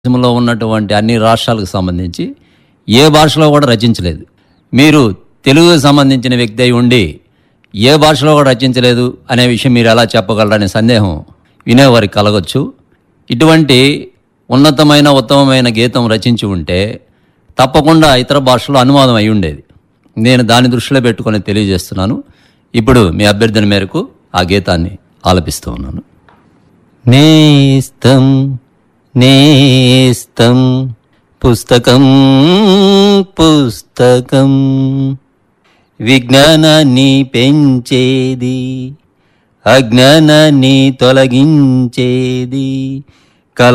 దేశంలో ఉన్నటువంటి అన్ని రాష్ట్రాలకు సంబంధించి ఏ భాషలో కూడా రచించలేదు మీరు తెలుగుకు సంబంధించిన వ్యక్తి అయి ఉండి ఏ భాషలో కూడా రచించలేదు అనే విషయం మీరు ఎలా చెప్పగలరనే సందేహం వినేవారికి కలగొచ్చు ఇటువంటి ఉన్నతమైన ఉత్తమమైన గీతం రచించి ఉంటే తప్పకుండా ఇతర భాషలో అనువాదం అయి ఉండేది నేను దాని దృష్టిలో పెట్టుకొని తెలియజేస్తున్నాను ఇప్పుడు మీ అభ్యర్థన మేరకు ఆ గీతాన్ని ఆలపిస్తూ ఉన్నాను నేస్తం నేస్తం పుస్తకం పుస్తకం విజ్ఞానాన్ని పెంచేది అజ్ఞానాన్ని తొలగించేది